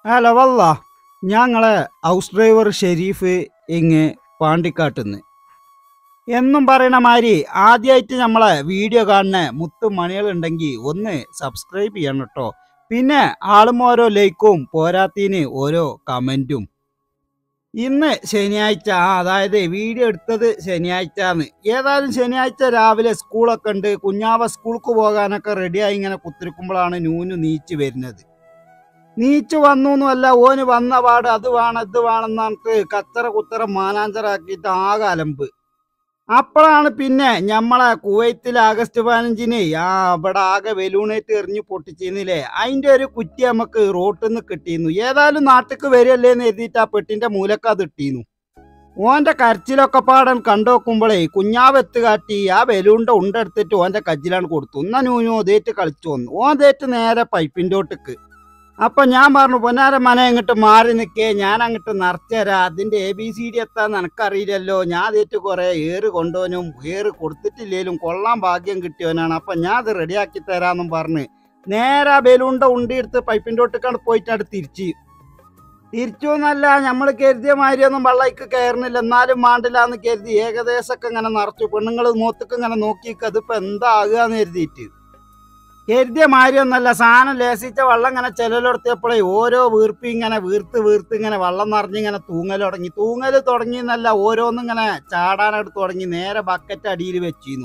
hello വല്ല ഞങ്ങളെ house driver Sharif ഇങ്ങ് പാണ്ടിക്കാട്ടുന്ന് എന്നും പറയണ മാതിരി ആദ്യമായിട്ട് നമ്മളെ വീഡിയോ കാണുന്ന മുത്തു മണികളുണ്ടെങ്കിൽ ഒന്ന് സബ്സ്ക്രൈബ് ചെയ്യണം കേട്ടോ പിന്നെ ആളും ഓരോ ലൈക്കും പോരാത്തിന് ഓരോ കമൻറ്റും ഇന്ന് ശനിയാഴ്ച ആ അതായത് വീഡിയോ എടുത്തത് ശനിയാഴ്ചന്ന് ഏതായാലും ശനിയാഴ്ച രാവിലെ സ്കൂളൊക്കെ ഉണ്ട് കുഞ്ഞാവ സ്കൂൾക്ക് പോകാനൊക്കെ റെഡിയായി ഇങ്ങനെ കുത്തിരിക്കുമ്പോഴാണ് നൂനു നീച്ച് വരുന്നത് നീച്ചു വന്നു അല്ല ഓന് വന്ന പാട് അത് വേണം ഇത് വേണം എന്നിട്ട് കച്ചറ കുത്തറ മാനാഞ്ചറാക്കിയിട്ട് ആകെ അലമ്പ് അപ്പോഴാണ് പിന്നെ ഞമ്മളെ കുവൈത്തിൽ ആഗസ്റ്റ് പതിനഞ്ചിന് ആ ഇവിടെ ആകെ വെലൂണേറ്റ് എറിഞ്ഞ് പൊട്ടിച്ചിരുന്നില്ലേ അതിന്റെ ഒരു കുറ്റി നമുക്ക് റോട്ടിൽ നിന്ന് കിട്ടിയിരുന്നു ഏതായാലും നാട്ടിക്ക് വരികയല്ലേ എന്ന് എഴുതിയിട്ട് ആ പെട്ടിന്റെ മൂലക്ക് അത് ഇട്ടിരുന്നു ഓന്റെ കരച്ചിലൊക്കെ പാടാൻ കണ്ടുനോക്കുമ്പോഴേ കുഞ്ഞാവെത്ത് കാട്ടി ആ ബലൂണിന്റെ ഉണ്ടെടുത്തിട്ട് ഓന്റെ കജ്ജിലാണ് കൊടുത്തു എന്നാ നൂനു അതേറ്റ് കളിച്ചു വന്നു ഓൻ തേറ്റ് നേരെ പൈപ്പിന്റെ ഒട്ടിക്ക് അപ്പൊ ഞാൻ പറഞ്ഞു പൊന്നാര മന ഇങ്ങോട്ട് മാറി നിൽക്കേ ഞാൻ അങ്ങോട്ട് നിറച്ചുതരാ അതിന്റെ എ ബി സി ഡി എത്താന്ന് എനക്കറിയില്ലല്ലോ ഞാൻ അതേറ്റ് കുറെ ഏറ് കൊണ്ടുവനും ഏറ് കൊടുത്തിട്ടില്ലേലും കൊള്ളാൻ ഭാഗ്യം കിട്ടിയവനാണ് അപ്പൊ ഞാൻ അത് റെഡിയാക്കി തരാന്നും പറഞ്ഞ് നേരെ ആ ബലൂണിന്റെ ഉണ്ടി എടുത്ത് പൈപ്പിന്റെ ഒട്ടിക്കാണ് പോയിട്ട് അവിടെ തിരിച്ച് തിരിച്ചു എന്നല്ല നമ്മൾ കരുതിയ മാതിരിയൊന്നും വെള്ളയ്ക്ക് കയറുന്നില്ല എന്നാലും മാണ്ടില്ലാന്ന് കരുതി ഏകദേശമൊക്കെ ഇങ്ങനെ നിറച്ചു പെണ്ണുങ്ങൾ മൂത്തക്ക് ഇങ്ങനെ നോക്കിക്ക് അതിപ്പോ എന്താകുകയെന്ന് കരുതിയിട്ട് കരുതിയ മാതിരിയൊന്നല്ല സാധനം ലേസിച്ച വെള്ളം ഇങ്ങനെ ചെലലെടുത്തിയപ്പോഴേ ഓരോ വീർപ്പി ഇങ്ങനെ വീർത്ത് വീർത്ത് ഇങ്ങനെ വെള്ളം നിറഞ്ഞിങ്ങനെ തൂങ്ങൽ തുടങ്ങി തൂങ്ങൽ തുടങ്ങി എന്നല്ല ഓരോന്നും ഇങ്ങനെ ചാടാനായിട്ട് തുടങ്ങി നേരെ ബക്കറ്റ് അടിയിൽ വെച്ചിരുന്നു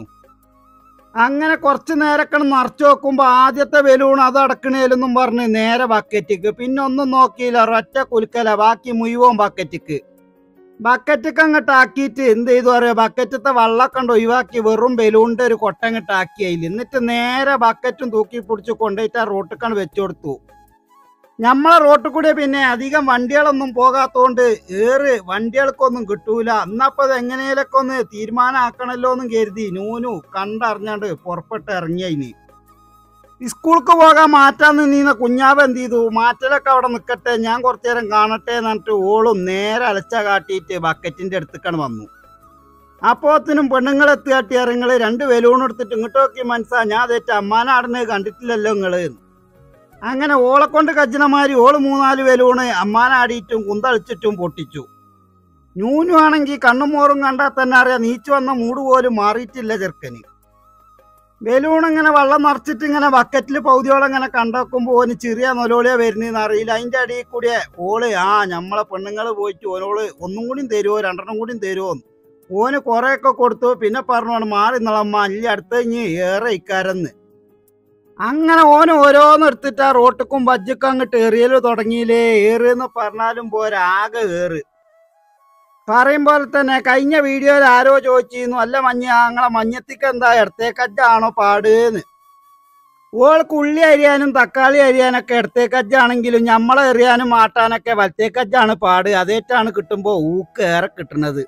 അങ്ങനെ കുറച്ച് നേരൊക്കെ നിറച്ചു നോക്കുമ്പോ ആദ്യത്തെ ബലൂൺ അത് അടക്കണേലെന്നും പറഞ്ഞ് നേരെ ബക്കറ്റിക്ക് പിന്നെ ഒന്നും നോക്കിയില്ല ഒരൊറ്റ കുലുക്കല ബാക്കി മുഴുവൻ ബക്കറ്റിക്ക് ബക്കറ്റൊക്കെ അങ്ങോട്ട് ആക്കിയിട്ട് എന്ത് ചെയ്തു പറയാ ബക്കറ്റത്തെ വെള്ളമൊക്കെ ഉണ്ട് ഒഴിവാക്കി വെറും ബലൂണിന്റെ ഒരു കൊട്ട അങ്ങോട്ട് ആക്കി അതിൽ എന്നിട്ട് നേരെ ബക്കറ്റും തൂക്കി പിടിച്ച് കൊണ്ടുപോയിട്ട് ആ റോട്ടിക്കാണ് വെച്ചു കൊടുത്തു നമ്മളെ റോട്ടിൽ കൂടെ പിന്നെ അധികം വണ്ടികളൊന്നും പോകാത്തോണ്ട് ഏറ് വണ്ടികൾക്കൊന്നും കിട്ടൂല എന്നപ്പോ അത് എങ്ങനെയൊക്കെ ഒന്ന് തീരുമാനമാക്കണല്ലോ എന്നും കരുതി നൂനു കണ്ടറിഞ്ഞാണ്ട് പുറപ്പെട്ട് ഇറങ്ങിയതിന് സ്കൂൾക്ക് പോകാൻ മാറ്റാൻ നിന്നീന്ന കുഞ്ഞാവ് എന്ത് ചെയ്തു മാറ്റലൊക്കെ അവിടെ നിൽക്കട്ടെ ഞാൻ കുറച്ചു നേരം കാണട്ടെ എന്നിട്ട് ഓളും നേരെ അലച്ച കാട്ടിയിട്ട് ബക്കറ്റിന്റെ അടുത്തേക്കാണ് വന്നു അപ്പോത്തിനും പെണ്ണുങ്ങളെത്തി കാട്ടി ഇറങ്ങള് രണ്ട് ബലൂൺ എടുത്തിട്ട് ഇങ്ങോട്ട് നോക്കി മനസ്സാ ഞാൻ അതേറ്റ അമ്മാനാടുന്നത് കണ്ടിട്ടില്ലല്ലോ നിങ്ങള് അങ്ങനെ ഓളെ കൊണ്ട് കജ്ജനമാരി ഓള് മൂന്നാല് ബലൂണ് അമ്മാനാടിയിട്ടും കുന്തളിച്ചിട്ടും പൊട്ടിച്ചു ന്യൂനു ആണെങ്കിൽ കണ്ണും മോറും കണ്ടാൽ തന്നെ അറിയാം നീച്ചു വന്ന മൂട് പോലും മാറിയിട്ടില്ല ചെറുക്കന് ബലൂൺ ഇങ്ങനെ വെള്ളം നിറച്ചിട്ട് ഇങ്ങനെ ബക്കറ്റിൽ പൗതിയോളം ഇങ്ങനെ കണ്ടോക്കുമ്പോ ഓന് ചെറിയ നൊലോളിയാ വരുന്നതെന്ന് അറിയില്ല അതിന്റെ അടിയിൽ കൂടി ഓള് ആ നമ്മളെ പെണ്ണുങ്ങൾ പോയിട്ട് ഓനോള് ഒന്നും കൂടിയും തരുമോ രണ്ടെണ്ണം കൂടിയും തരുമോ ഓന് കുറെയൊക്കെ കൊടുത്തു പിന്നെ പറഞ്ഞു മാറി നിളമ്മ അല്ല അടുത്ത് ഇനി ഏറെ ഇക്കാരെന്ന് അങ്ങനെ ഓന് ഓരോന്ന് എടുത്തിട്ട് ആ റോട്ടിക്കും ബജ്ജക്കും അങ്ങോട്ട് ഏറിയല് തുടങ്ങിയില്ലേ ഏറെന്ന് പറഞ്ഞാലും പോരാ ആകെ ഏറ് പറയും പോലെ തന്നെ കഴിഞ്ഞ വീഡിയോയിൽ ആരോ ചോദിച്ചിരുന്നു അല്ല മഞ്ഞ ഞങ്ങളെ മഞ്ഞത്തിക്ക് എന്താ ഇടത്തേക്കജ്ജാണോ പാടുന്ന് ഓൾക്ക് ഉള്ളി അരിയാനും തക്കാളി അരിയാനൊക്കെ ഇടത്തേക്കജ്ജാണെങ്കിലും ഞമ്മളെ എറിയാനും മാട്ടാനൊക്കെ വലത്തേക്കജ്ജാണ് പാട് അതേറ്റാണ് കിട്ടുമ്പോൾ ഊക്ക് ഏറെ കിട്ടുന്നത്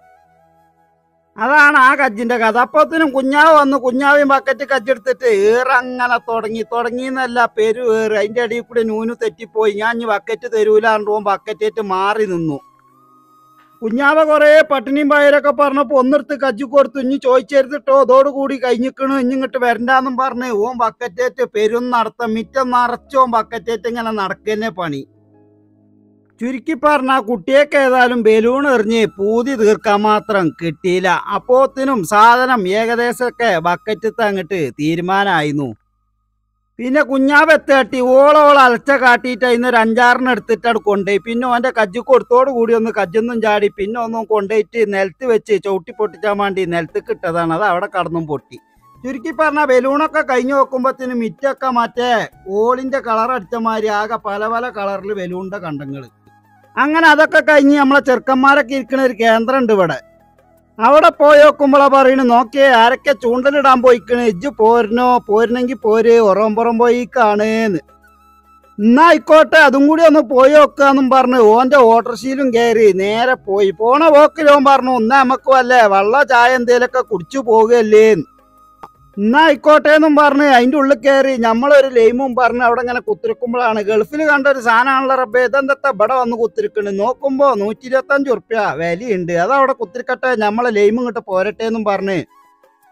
അതാണ് ആ കജ്ജിന്റെ കഥ അപ്പത്തിനും കുഞ്ഞാവ് വന്ന് കുഞ്ഞാവിയും ബക്കറ്റ് കജ്ജെടുത്തിട്ട് ഏറങ്ങനെ തുടങ്ങി തുടങ്ങി എന്നല്ല പെരു ഏറ് അതിന്റെ അടിയിൽ കൂടെ നൂനു തെറ്റിപ്പോയി ഞാൻ ഇനി ബക്കറ്റ് തരൂലാണ്ടോ ബക്കറ്റേറ്റ് മാറി നിന്നു കുഞ്ഞാവ കൊറേ പട്ടിണിയും പയരൊക്കെ പറഞ്ഞപ്പോ ഒന്നെടുത്ത് കജ്ജി കൊടുത്തു ഇനി ചോദിച്ചെടുത്തിട്ടോ അതോടുകൂടി കഴിഞ്ഞിക്കണു ഇഞ്ഞിങ്ങോട്ട് വരണ്ടാന്നും പറഞ്ഞ് ഓൻ ബക്കറ്റേറ്റ് പെരും നടത്തം മിറ്റം നിറച്ചോ ബക്കറ്റേറ്റ് ഇങ്ങനെ നടക്കന്നെ പണി ചുരുക്കി പറഞ്ഞ കുട്ടിയൊക്കെ ഏതായാലും ബലൂൺ എറിഞ്ഞ് പൂതി തീർക്കാൻ മാത്രം കിട്ടിയില്ല അപ്പോത്തിനും സാധനം ഏകദേശമൊക്കെ ബക്കറ്റത്ത് അങ്ങോട്ട് തീരുമാനമായിരുന്നു പിന്നെ കുഞ്ഞാവെത്ത് കാട്ടി ഓളോൾ അലച്ച കാട്ടിയിട്ട് അതിന് ഒരു അഞ്ചാറിന് എടുത്തിട്ടാണ് കൊണ്ടുപോയി പിന്നെ ഓന്റെ കജ്ജി കൊടുത്തോട് കൂടി ഒന്ന് കജ്ജൊന്നും ചാടി പിന്നെ ഒന്നും കൊണ്ടുപോയിട്ട് നിലത്ത് വെച്ച് ചവിട്ടി പൊട്ടിച്ചാൻ വേണ്ടി നിലത്ത് കിട്ടതാണ് അത് അവിടെ കടന്നും പൊട്ടി ചുരുക്കി പറഞ്ഞ ബലൂണൊക്കെ കഴിഞ്ഞു നോക്കുമ്പോഴത്തേന് മിറ്റൊക്കെ മറ്റേ ഓളിന്റെ കളർ അടിച്ച മാതിരി ആകെ പല പല കളറിൽ ബലൂണിന്റെ കണ്ടങ്ങള് അങ്ങനെ അതൊക്കെ കഴിഞ്ഞ് നമ്മളെ ചെറുക്കന്മാരൊക്കെ ഇരിക്കുന്ന ഒരു കേന്ദ്രം ഉണ്ട് ഇവിടെ അവിടെ പോയി നോക്കുമ്പോളാ പറയണു നോക്കിയേ ആരൊക്കെ ചൂണ്ടലിടാൻ പോയിക്കണ് ഇജ്ജ് പോരണോ പോരുന്നെങ്കിൽ പോര് ഉറമ്പുറം പോയി കാണേന്ന് എന്നാ ആയിക്കോട്ടെ അതും കൂടി ഒന്ന് പോയി നോക്കാന്നും പറഞ്ഞ് ഓന്റെ ഓട്ടർഷീലും കയറി നേരെ പോയി പോണ പോക്കിലോൻ പറഞ്ഞു എന്നാ നമുക്ക് വല്ലേ വെള്ള ചായ എന്തേലൊക്കെ കുടിച്ചു പോകുകയല്ലേന്ന് എന്നാ ആയിക്കോട്ടെ എന്നും പറഞ്ഞ് അതിന്റെ ഉള്ളിൽ കയറി നമ്മളൊരു ലൈമും പറഞ്ഞ് അവിടെ ഇങ്ങനെ കുത്തിരിക്കുമ്പോഴാണ് ഗൾഫിൽ കണ്ട ഒരു സാധനമാണല്ലോ റബ്ബേ ഇതെന്താ ഇവിടെ വന്ന് കുത്തിരിക്കണ് നോക്കുമ്പോ നൂറ്റി ഇരുപത്തി അഞ്ച് ഉറുപ്യ വിലയുണ്ട് അത് അവിടെ കുത്തിരിക്കട്ടെ നമ്മളെ ലൈമും ഇങ്ങോട്ട് പോരട്ടെ എന്നും പറഞ്ഞ്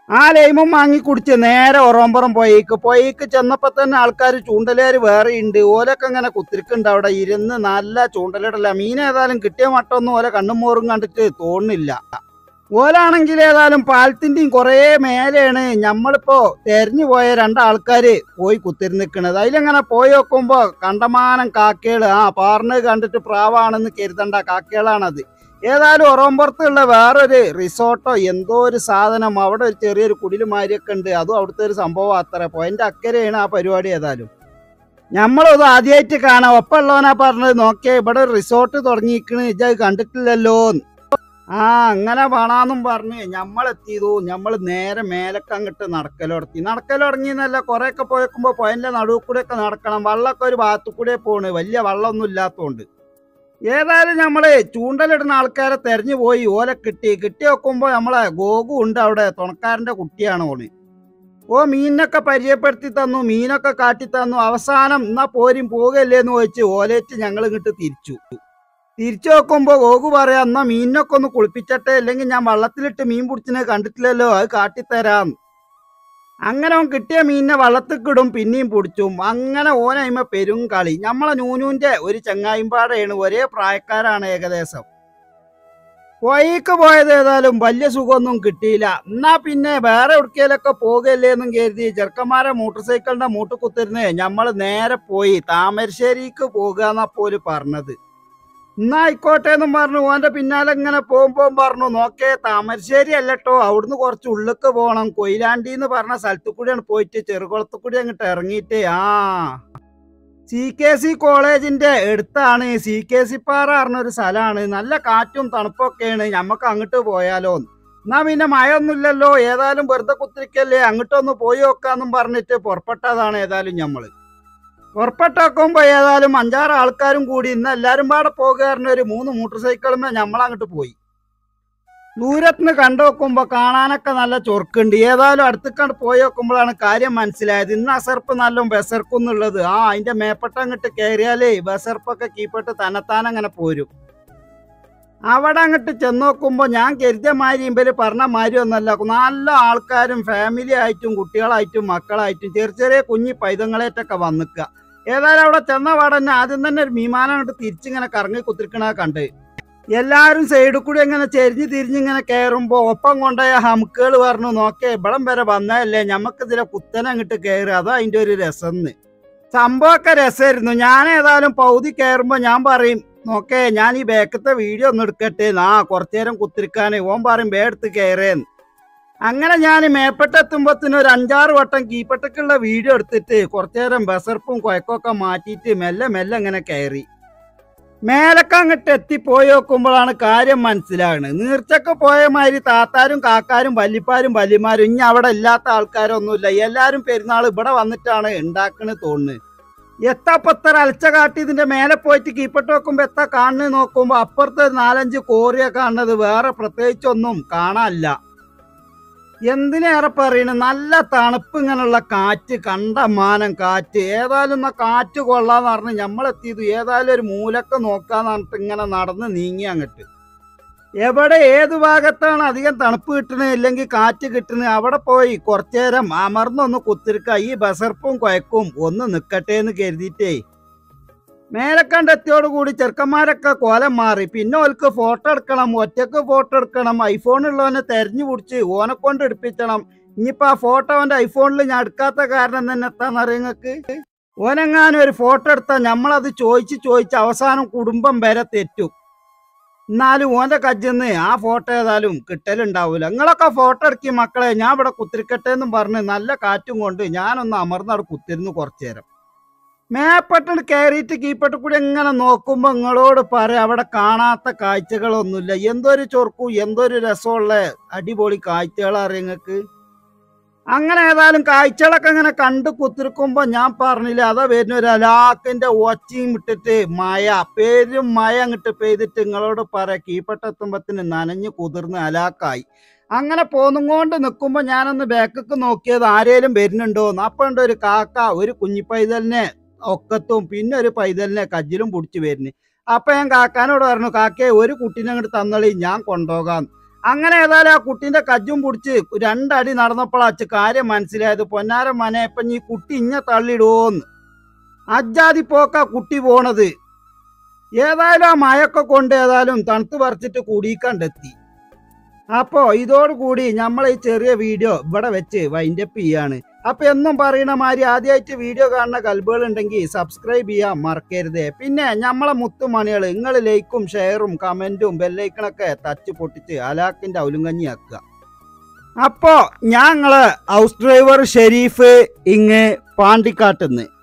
ആ ലൈമും വാങ്ങി കുടിച്ച് നേരെ ഒറോമ്പുറം പോയേക്ക് പോയേക്ക് ചെന്നപ്പോ തന്നെ ആൾക്കാർ ചൂണ്ടലേര് വേറെ ഉണ്ട് ഓലൊക്കെ ഇങ്ങനെ കുത്തിരിക്കുന്നുണ്ട് അവിടെ ഇരുന്ന് നല്ല ചൂണ്ടലിടല മീൻ ഏതായാലും കിട്ടിയ മട്ടൊന്നും ഓല കണ്ണും മോറും കണ്ടിട്ട് തോന്നുന്നില്ല ഓലാണെങ്കിൽ ഏതായാലും പാലത്തിന്റെയും കുറേ മേലെയാണ് നമ്മളിപ്പോ തെരഞ്ഞു പോയ രണ്ടാൾക്കാര് പോയി കുത്തിരുന്നിക്കണത് അതിലങ്ങനെ പോയി നോക്കുമ്പോ കണ്ടമാനം കാക്കകള് ആ പാറിന് കണ്ടിട്ട് പ്രാവാണെന്ന് കരുതണ്ട കാക്കകളാണത് ഏതായാലും ഒറോമ്പുറത്തുള്ള വേറൊരു റിസോർട്ടോ എന്തോ ഒരു സാധനം അവിടെ ഒരു ചെറിയൊരു കുടിലുമാരിയൊക്കെ ഉണ്ട് അതും അവിടുത്തെ ഒരു സംഭവം അത്ര പോയിന്റ് അക്കരെയാണ് ആ പരിപാടി ഏതായാലും നമ്മളത് ആദ്യമായിട്ട് കാണാം ഒപ്പമുള്ളവനാ പറഞ്ഞത് നോക്കിയേ ഇവിടെ ഒരു റിസോർട്ട് തുടങ്ങിയിരിക്കണ് ഇജ കണ്ടിട്ടില്ലല്ലോ ആ അങ്ങനെ വേണാന്നും പറഞ്ഞ് ഞമ്മളെത്തിയതു നമ്മൾ നേരെ മേലക്ക് അങ്ങോട്ട് നടക്കലുടത്തി നടക്കലുടങ്ങിയെന്നല്ല കുറെ ഒക്കെ പോയേക്കുമ്പോ പോയതിന്റെ നടുവ് കൂടെ ഒക്കെ നടക്കണം വള്ളമൊക്കെ ഒരു ഭാഗത്തു കൂടെ പോണ് വലിയ വള്ളമൊന്നും ഇല്ലാത്തോണ്ട് ഏതായാലും നമ്മള് ചൂണ്ടലിടുന്ന ആൾക്കാരെ തെരഞ്ഞു പോയി ഓല കിട്ടി കിട്ടി വെക്കുമ്പോ നമ്മളെ ഗോകു ഉണ്ട് അവിടെ തുണക്കാരന്റെ കുട്ടിയാണ് ഓണ് ഓ മീനിനൊക്കെ പരിചയപ്പെടുത്തി തന്നു മീനൊക്കെ കാട്ടി തന്നു അവസാനം എന്നാ പോരും പോകല്ലേ എന്ന് ചോദിച്ച് ഓലേറ്റ് ഞങ്ങൾ ഇങ്ങോട്ട് തിരിച്ചു തിരിച്ചു നോക്കുമ്പോ ഗോകു പറയാ എന്നാ മീനിനൊക്കെ ഒന്ന് കുളിപ്പിച്ചട്ടെ അല്ലെങ്കിൽ ഞാൻ വള്ളത്തിലിട്ട് മീൻ പിടിച്ചിനെ കണ്ടിട്ടില്ലല്ലോ അത് കാട്ടിത്തരാം അങ്ങനെ അവൻ കിട്ടിയ മീനിനെ വള്ളത്തിക്കിടും പിന്നെയും പിടിച്ചും അങ്ങനെ ഓനയിമ പെരും കളി നമ്മളെ നൂനൂന്റെ ഒരു ചങ്ങായിമ്പാടയാണ് ഒരേ പ്രായക്കാരാണ് ഏകദേശം വഴിക്ക് പോയത് ഏതായാലും വലിയ സുഖമൊന്നും കിട്ടിയില്ല എന്നാ പിന്നെ വേറെ എവിടേക്കേലൊക്കെ പോകല്ലേ എന്നും കരുതി ചെറുക്കന്മാരെ മോട്ടോർ സൈക്കിളിന്റെ മൂട്ട് കുത്തിരുന്ന് നമ്മൾ നേരെ പോയി താമരശ്ശേരിക്ക് പോകുക എന്നാ പോലും പറഞ്ഞത് എന്നാ ആയിക്കോട്ടെ എന്നും പറഞ്ഞു ഓന്റെ പിന്നാലെ ഇങ്ങനെ പോകുമ്പോ പറഞ്ഞു നോക്കേ താമരശ്ശേരി അല്ലട്ടോ അവിടുന്ന് കുറച്ച് ഉള്ളിക്ക് പോകണം കൊയിലാണ്ടി എന്ന് പറഞ്ഞ സ്ഥലത്തു കൂടിയാണ് പോയിട്ട് ചെറുകുളത്തു കൂടി അങ്ങോട്ട് ഇറങ്ങിയിട്ട് ആ സി കെ സി കോളേജിന്റെ അടുത്താണ് സി കെ സി പാറ പറഞ്ഞൊരു സ്ഥലമാണ് നല്ല കാറ്റും തണുപ്പൊക്കെയാണ് ഞമ്മക്ക് അങ്ങോട്ട് പോയാലോ എന്നാ പിന്നെ മഴയൊന്നുമില്ലല്ലോ ഏതായാലും വെറുതെ കുത്തിരിക്കല്ലേ അങ്ങോട്ടൊന്ന് പോയി നോക്കാന്നും പറഞ്ഞിട്ട് പുറപ്പെട്ടതാണ് ഏതായാലും ഞമ്മള് പുറപ്പെട്ടേക്കുമ്പോ ഏതായാലും അഞ്ചാറ് ആൾക്കാരും കൂടി ഇന്ന് എല്ലാരും പാടെ പോകുകയായിരുന്നു ഒരു മൂന്ന് മോട്ടോർ സൈക്കിളുമേ ഞമ്മളങ്ങോട്ട് പോയി ദൂരത്തുനിന്ന് കണ്ടു നോക്കുമ്പോ കാണാനൊക്കെ നല്ല ചൊറുക്കുണ്ട് ഏതായാലും അടുത്തേക്കാണ്ട് പോയി നോക്കുമ്പോഴാണ് കാര്യം മനസ്സിലായത് ഇന്ന് അസർപ്പ് നല്ല ബസർക്കുന്നുള്ളത് ആ അതിന്റെ മേപ്പട്ടം അങ്ങോട്ട് കയറിയാലേ ബസർപ്പൊക്കെ കീപ്പിട്ട് തന്നെത്താനങ്ങനെ പോരും അവിടെ അങ്ങോട്ട് ചെന്ന് നോക്കുമ്പോ ഞാൻ കരുതിയ മാതിരി ഇമ്പല് പറഞ്ഞ മാതിരി ഒന്നല്ല നല്ല ആൾക്കാരും ഫാമിലി ആയിട്ടും കുട്ടികളായിട്ടും മക്കളായിട്ടും ചെറിയ ചെറിയ കുഞ്ഞി പൈതങ്ങളായിട്ടൊക്കെ വന്നിക്കുക ഏതായാലും അവിടെ ചെന്ന പാടന്നെ ആദ്യം തന്നെ ഒരു വിമാനം അങ്ങോട്ട് തിരിച്ചിങ്ങനെ കറങ്ങി കുത്തിരിക്കണ കണ്ട് എല്ലാരും സൈഡിൽ കൂടി ഇങ്ങനെ ചെരിഞ്ഞ് തിരിഞ്ഞിങ്ങനെ കയറുമ്പോ ഒപ്പം കൊണ്ടുപോയ ഹമുക്കുകൾ പറഞ്ഞു നോക്കേ ഇവിടം വരെ വന്നതല്ലേ ഞമ്മക്ക് ഇതിലെ കുത്തനെ അങ്ങോട്ട് കയറുക അതാ അതിന്റെ ഒരു രസം സംഭവമൊക്കെ രസമായിരുന്നു ഞാൻ ഏതായാലും പൗതി കയറുമ്പോ ഞാൻ പറയും നോക്കേ ഞാൻ ഈ ബാക്കത്തെ വീഡിയോ ഒന്ന് എടുക്കട്ടെ ആ കുറച്ചു നേരം കുത്തിരിക്കാന് ഓൻ പറയും ബേ എടുത്ത് കയറേന്ന് അങ്ങനെ ഞാൻ മേപ്പെട്ടെത്തുമ്പോത്തിന് ഒരു അഞ്ചാറ് വട്ടം കീപ്പട്ടക്കുള്ള വീഡിയോ എടുത്തിട്ട് കുറച്ചു നേരം ബസർപ്പും കുഴക്കൊക്കെ മാറ്റിയിട്ട് മെല്ലെ മെല്ലെ ഇങ്ങനെ കയറി മേലക്ക് അങ്ങോട്ട് എത്തിപ്പോയി നോക്കുമ്പോഴാണ് കാര്യം മനസ്സിലാകുന്നത് നീർച്ചക്ക് പോയ മാതിരി താത്താരും കാക്കാരും വല്ലിപ്പാരും വല്ലിമാരും ഇനി അവിടെ ഇല്ലാത്ത ആൾക്കാരൊന്നുമില്ല എല്ലാരും പെരുന്നാൾ ഇവിടെ വന്നിട്ടാണ് ഉണ്ടാക്കണത് തോന്നുന്നത് എത്താ പത്തര അലച്ച കാട്ടി ഇതിന്റെ മേലെ പോയിട്ട് കീപ്പിട്ട് നോക്കുമ്പോ എത്താ കാണുന്നത് നോക്കുമ്പോ അപ്പുറത്ത് ഒരു നാലഞ്ച് കോറിയ കാണുന്നത് വേറെ പ്രത്യേകിച്ചൊന്നും കാണാനില്ല എന്തിനേറെ പറയണ് നല്ല തണുപ്പ് ഇങ്ങനെയുള്ള കാറ്റ് കണ്ടമാനം കാറ്റ് ഏതായാലും എന്നാ കാറ്റ് കൊള്ളാന്ന് പറഞ്ഞ് നമ്മളെത്തിയത് ഏതായാലും ഒരു മൂലക്ക നോക്കാന്ന് പറഞ്ഞിട്ട് ഇങ്ങനെ നടന്ന് നീങ്ങി അങ്ങോട്ട് എവിടെ ഏത് ഭാഗത്താണ് അധികം തണുപ്പ് കിട്ടുന്നത് ഇല്ലെങ്കിൽ കാറ്റ് കിട്ടുന്നത് അവിടെ പോയി കുറച്ചു നേരം അമർന്നൊന്ന് കുത്തിരിക്ക ഈ ബസർപ്പും കുഴക്കും ഒന്ന് നിക്കട്ടെ എന്ന് കരുതിയിട്ടേ മേലക്കണ്ടെത്തിയോട് കൂടി ചെറുക്കന്മാരൊക്കെ കോലം മാറി പിന്നെ ഓൽക്ക് ഫോട്ടോ എടുക്കണം ഒറ്റക്ക് ഫോട്ടോ എടുക്കണം ഐഫോൺ ഉള്ളവനെ തെരഞ്ഞു പിടിച്ച് ഓനെ കൊണ്ട് എടുപ്പിക്കണം ഇനിയിപ്പോ ആ ഫോട്ടോ അവന്റെ ഐഫോണിൽ ഞാൻ എടുക്കാത്ത കാരണം തന്നെ എത്താന്നറിയ നിങ്ങക്ക് ഓനെങ്ങാനും ഒരു ഫോട്ടോ എടുത്താൽ നമ്മളത് ചോദിച്ച് ചോദിച്ച് അവസാനം കുടുംബം വരെ തെറ്റും എന്നാലും ഓന്റെ കജ്ജിന്ന് ആ ഫോട്ടോ ഏതായാലും കിട്ടലുണ്ടാവൂല നിങ്ങളൊക്കെ ഫോട്ടോ എടുക്കി മക്കളെ ഞാൻ ഇവിടെ കുത്തിരിക്കട്ടെ എന്നും പറഞ്ഞ് നല്ല കാറ്റും കൊണ്ട് ഞാനൊന്ന് അമർന്നവിടെ കുത്തിരുന്നു കുറച്ചു നേരം മേപ്പട്ടട് കയറിയിട്ട് കീപ്പട്ട് കൂടി എങ്ങനെ നോക്കുമ്പോ നിങ്ങളോട് പറയാം അവിടെ കാണാത്ത കാഴ്ചകളൊന്നുമില്ല എന്തൊരു ചൊർക്കും എന്തൊരു രസമുള്ള അടിപൊളി കാഴ്ചകൾ അറിയങ്ങൾക്ക് അങ്ങനെ ഏതായാലും കാഴ്ചകളൊക്കെ ഇങ്ങനെ കണ്ട് കുത്തിരിക്കുമ്പോ ഞാൻ പറഞ്ഞില്ല അതാ വരുന്ന ഒരു അലാക്കിന്റെ ഒച്ചയും ഇട്ടിട്ട് മഴ പേരും മഴ അങ്ങോട്ട് പെയ്തിട്ട് നിങ്ങളോട് പറയാം കീപ്പട്ടെത്തുമ്പത്തിന് നനഞ്ഞു കുതിർന്ന് അലാക്കായി അങ്ങനെ പോന്നുകൊണ്ട് നിൽക്കുമ്പോ ഞാനൊന്ന് ബാക്കൊക്കെ നോക്കിയത് ആരേലും വരുന്നുണ്ടോന്ന് അപ്പൊ ഉണ്ട് ഒരു കാക്ക ഒരു കുഞ്ഞിപ്പൈതലിനെ ഒക്കത്തും പിന്നെ ഒരു പൈതലിനെ കജ്ജിലും പിടിച്ചു വരുന്നു അപ്പൊ ഞാൻ കാക്കാനോട് പറഞ്ഞു കാക്കയെ ഒരു കുട്ടീനെ അങ്ങോട്ട് തന്നളി ഞാൻ കൊണ്ടുപോകാം അങ്ങനെ ഏതായാലും ആ കുട്ടീന്റെ കജ്ജും പിടിച്ച് രണ്ടടി നടന്നപ്പോഴാച്ച് കാര്യം മനസ്സിലായത് പൊന്നാരം മനയപ്പൻ ഈ കുട്ടി ഇഞ്ഞ തള്ളിടുവോന്ന് അജാതി പോക്ക കുട്ടി പോണത് ഏതായാലും ആ മയൊക്കെ കൊണ്ട് ഏതായാലും തണുത്ത് പറിച്ചിട്ട് കുടിക്കണ്ടെത്തി അപ്പോ ഇതോടുകൂടി നമ്മൾ ഈ ചെറിയ വീഡിയോ ഇവിടെ വെച്ച് വൈൻഡപ്പ് ചെയ്യാണ് അപ്പൊ എന്നും പറയുന്ന മാതിരി ആദ്യമായിട്ട് വീഡിയോ കാണുന്ന കൽബുകൾ ഉണ്ടെങ്കിൽ സബ്സ്ക്രൈബ് ചെയ്യാൻ മറക്കരുത് പിന്നെ നമ്മളെ മുത്തുമണികൾ നിങ്ങൾ ലൈക്കും ഷെയറും കമന്റും ബെല്ലൈക്കണൊക്കെ തച്ച് പൊട്ടിച്ച് അലാക്കിന്റെ ഔലുങ്കഞ്ഞി ആക്കുക അപ്പോ ഞങ്ങള് ഹൗസ് ഡ്രൈവർ ഷെരീഫ് ഇങ്ങ് പാണ്ടിക്കാട്ടുന്ന്